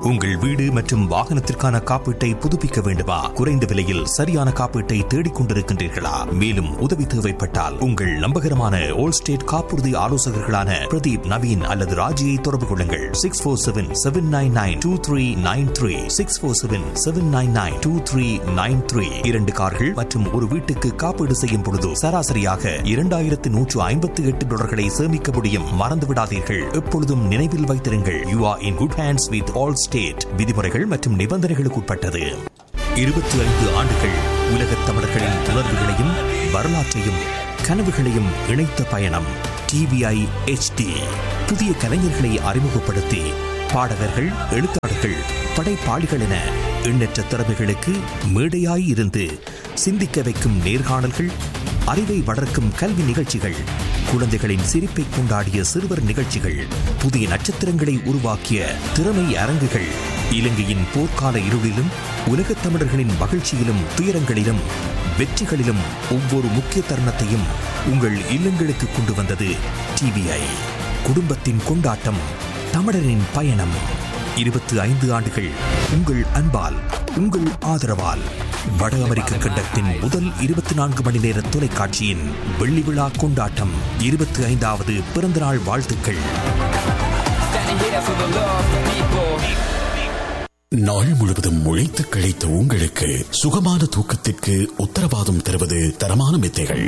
உங்கள் வீடு மற்றும் வாகனத்திற்கான காப்பீட்டை புதுப்பிக்க வேண்டுமா குறைந்த விலையில் சரியான காப்பீட்டை தேடிக் கொண்டிருக்கின்றீர்களா மேலும் உதவி தேவைப்பட்டால் உங்கள் நம்பகரமான ஓல் ஸ்டேட் காப்புறுதி ஆலோசகர்களான பிரதீப் நவீன் அல்லது ராஜியை தொடர்பு கொள்ளுங்கள் six four seven seven nine nine two three nine three six four seven seven nine nine two three nine three இரண்டு கார்கள் மற்றும் ஒரு வீட்டுக்கு காப்பீடு செய்யும் பொழுது சராசரியாக இரண்டாயிரத்து நூற்று ஐம்பத்தி எட்டு டாலர்களை சேமிக்க முடியும் மறந்து விடாதீர்கள் எப்பொழுதும் நினைவில் வைத்திருங்கள் you are in good hands with Allstate விதிமுறைகள் மற்றும் நிபந்தனைகளுக்கு உட்பட்டது இருபத்தி ஐந்து ஆண்டுகள் உலகத் தமிழர்களின் உணர்வுகளையும் வரலாற்றையும் கனவுகளையும் இணைத்த பயணம் டிவிஐ HD புதிய கலைஞர்களை அறிமுகப்படுத்தி பாடகர்கள் எழுத்தாளர்கள் படைப்பாளிகள் என எண்ணற்ற திறமைகளுக்கு மேடையாய் இருந்து சிந்திக்க வைக்கும் நேர்காணல்கள் அறிவை வளர்க்கும் கல்வி நிகழ்ச்சிகள் குழந்தைகளின் சிரிப்பை கொண்டாடிய சிறுவர் நிகழ்ச்சிகள் புதிய நட்சத்திரங்களை உருவாக்கிய திறமை அரங்குகள் இலங்கையின் போர்க்கால இருளிலும் உலகத் தமிழர்களின் மகிழ்ச்சியிலும் துயரங்களிலும் வெற்றிகளிலும் ஒவ்வொரு முக்கிய தருணத்தையும் உங்கள் இல்லங்களுக்கு கொண்டு வந்தது டிவிஐ குடும்பத்தின் கொண்டாட்டம் தமிழரின் பயணம் இருபத்தி ஐந்து ஆண்டுகள் உங்கள் அன்பால் உங்கள் ஆதரவால் வட அமெரிக்க கண்டத்தின் முதல் இருபத்தி நான்கு மணி நேர தொலைக்காட்சியின் வெள்ளி விழா கொண்டாட்டம் இருபத்தி ஐந்தாவது பிறந்தநாள் வாழ்த்துக்கள் Standing here for the love of people. நாள் முழுவதும் உழைத்து கழித்த உங்களுக்கு சுகமான தூக்கத்திற்கு உத்தரவாதம் தருவது தரமான மெத்தைகள்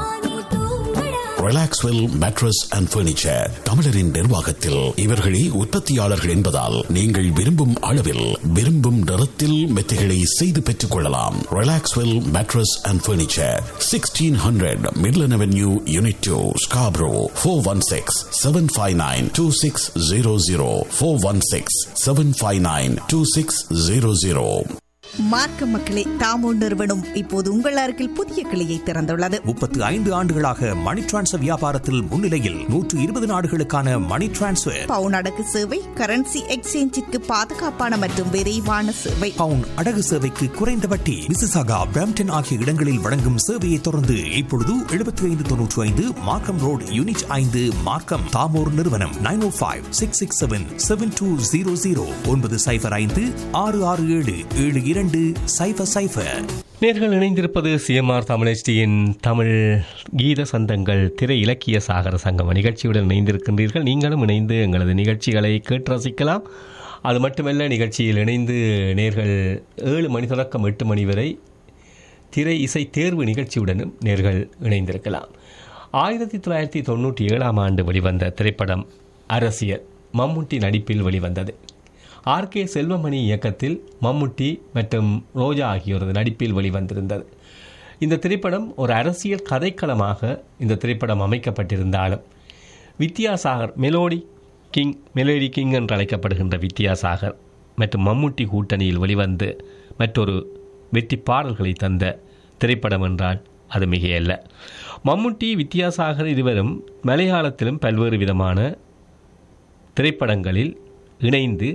ரிலாக்ஸ்வெல் மேட்ரஸ் அண்ட் பர்னிச்சர் தமிழரின் நிர்வாகத்தில் இவர்களே உற்பத்தியாளர்கள் என்பதால் நீங்கள் விரும்பும் அளவில் விரும்பும் நிறத்தில் மெத்தைகளை செய்து பெற்றுக் கொள்ளலாம் Relaxwell mattress and furniture sixteen hundred Midland Avenue unit two Scarborough four one six seven five nine two six zero zero four one six seven five nine two six zero zero மார்க்க மக்களே தாமோ நிறுவனம் இப்போது உங்கள் அருகில் புதிய கிளையை திறந்துள்ளது முப்பத்து ஐந்து ஆண்டுகளாக மணி டிரான்ஸ்ஃபர் வியாபாரத்தில் முன்னிலையில் நூற்று இருபது நாடுகளுக்கான மணி டிரான்ஸ்ஃபர் பவுன் அடகு சேவை கரன்சி எக்ஸ்சேஞ்சிற்கு பாதுகாப்பான மற்றும் விரைவான சேவை பவுன் அடகு சேவைக்கு குறைந்த வட்டி மிசிசாகா பிராம்டன் ஆகிய இடங்களில் வழங்கும் சேவையை தொடர்ந்து இப்பொழுது எழுபத்தி ஐந்து தொன்னூற்றி ஐந்து மார்க்கம் ரோடு யூனிட் ஐந்து மார்க்கம் தாமோர் நிறுவனம் nine O five six six seven seven two zero zero ஒன்பது சைபர் ஐந்து ஆறு ஆறு ஏழு ஏழு இரண்டு சைபர் சைபர் நேர்கள் இணைந்திருப்பது சிஎம்ஆர் தமிழ்ச்சியின் தமிழ் கீத சந்தங்கள் திரை இலக்கிய சாகர சங்கம் நிகழ்ச்சியுடன் இணைந்திருக்கின்றீர்கள் நீங்களும் இணைந்து எங்களது நிகழ்ச்சிகளை கேட்டு ரசிக்கலாம் அது மட்டுமல்ல நிகழ்ச்சியில் இணைந்து நேர்கள் ஏழு மணி தொடக்கம் எட்டு மணி வரை திரை இசை தேர்வு நிகழ்ச்சியுடனும் நேர்கள் இணைந்திருக்கலாம் ஆயிரத்தி தொள்ளாயிரத்தி தொண்ணூற்றி ஏழாம் ஆண்டு வெளிவந்த திரைப்படம் அரசியல் மம்முட்டி நடிப்பில் வெளிவந்தது ஆர் கே செல்வமணி இயக்கத்தில் மம்முட்டி மற்றும் ரோஜா ஆகியோரது நடிப்பில் வெளிவந்திருந்தது இந்த திரைப்படம் ஒரு அரசியல் கதைக்களமாக இந்த திரைப்படம் அமைக்கப்பட்டிருந்தாலும் Vidyasagar melody king melody king என்று அழைக்கப்படுகின்ற வித்யாசாகர் மற்றும் மம்முட்டி கூட்டணியில் வெளிவந்து மற்றொரு வெற்றி பாடல்களை தந்த திரைப்படம் என்றால் அது மிகையல்ல மம்முட்டி வித்யாசாகர் இருவரும் மலையாளத்திலும் பல்வேறு விதமான திரைப்படங்களில் இணைந்து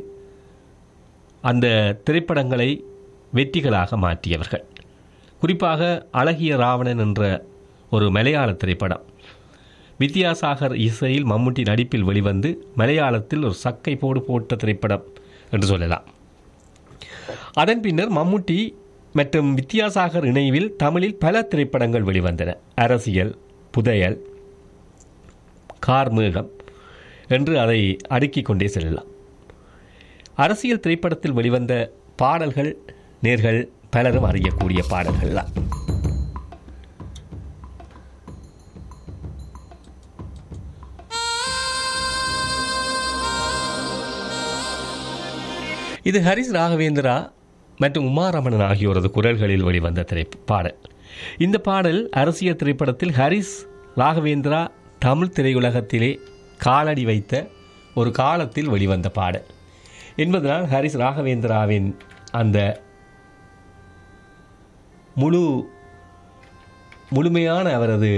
அந்த திரைப்படங்களை வெற்றிகளாக மாற்றியவர்கள் குறிப்பாக அழகிய ராவணன் என்ற ஒரு மலையாள திரைப்படம் வித்யாசாகர் இசையில் மம்முட்டி நடிப்பில் வெளிவந்து மலையாளத்தில் ஒரு சக்கை போடு போட்ட திரைப்படம் என்று சொல்லலாம் அதன் பின்னர் மம்முட்டி மற்றும் வித்யாசாகர் இணைவில் தமிழில் பல திரைப்படங்கள் வெளிவந்தன அரசியல் புதையல் கார்மேகம் என்று அதை அடுக்கிக் கொண்டே செல்லலாம் அரசியல் திரைப்படத்தில் வெளிவந்த பாடல்கள் நேர்கள் பலரும் அறியக்கூடிய பாடல்கள் தான் இது ஹரிஸ் ராகவேந்திரா மற்றும் உமாரமணன் ஆகியோரது குரல்களில் வெளிவந்த திரை பாடல் இந்த பாடல் அரசியல் திரைப்படத்தில் ஹரிஸ் ராகவேந்திரா தமிழ் திரையுலகத்திலே காலடி வைத்த ஒரு காலத்தில் வெளிவந்த பாடல் என்பதனால் ஹரிஸ் ராகவேந்திராவின் அந்த முழு முழுமையான அவரது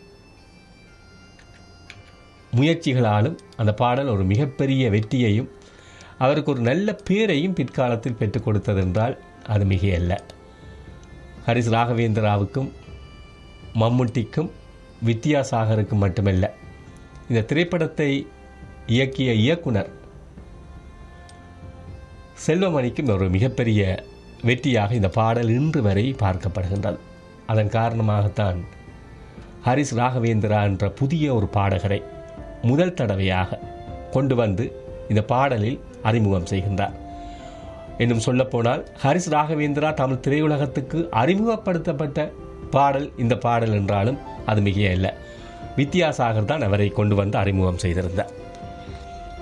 முயற்சிகளாலும் அந்த பாடல் ஒரு மிகப்பெரிய வெற்றியையும் அவருக்கு ஒரு நல்ல பேரையும் பிற்காலத்தில் பெற்றுக் கொடுத்ததென்றால் அது மிகையல்ல ஹரிஸ் ராகவேந்திராவுக்கும் மம்முட்டிக்கும் வித்யாசாகருக்கும் மட்டுமல்ல இந்த திரைப்படத்தை இயக்கிய இயக்குனர் செல்வமணிக்கும் ஒரு மிகப்பெரிய வெற்றியாக இந்த பாடல் இன்று வரை பார்க்கப்படுகின்றது அதன் காரணமாகத்தான் ஹரிஸ் ராகவேந்திரா என்ற புதிய ஒரு பாடகரை முதல் தடவையாக கொண்டு வந்து இந்த பாடலில் அறிமுகம் செய்கின்றார் இன்னும் சொல்லப்போனால் ஹரிஸ் ராகவேந்திரா தமிழ் திரையுலகத்துக்கு அறிமுகப்படுத்தப்பட்ட பாடல் இந்த பாடல் என்றாலும் அது மிக இல்லை வித்யாசாகர் தான் அவரை கொண்டு வந்து அறிமுகம் செய்திருந்தார்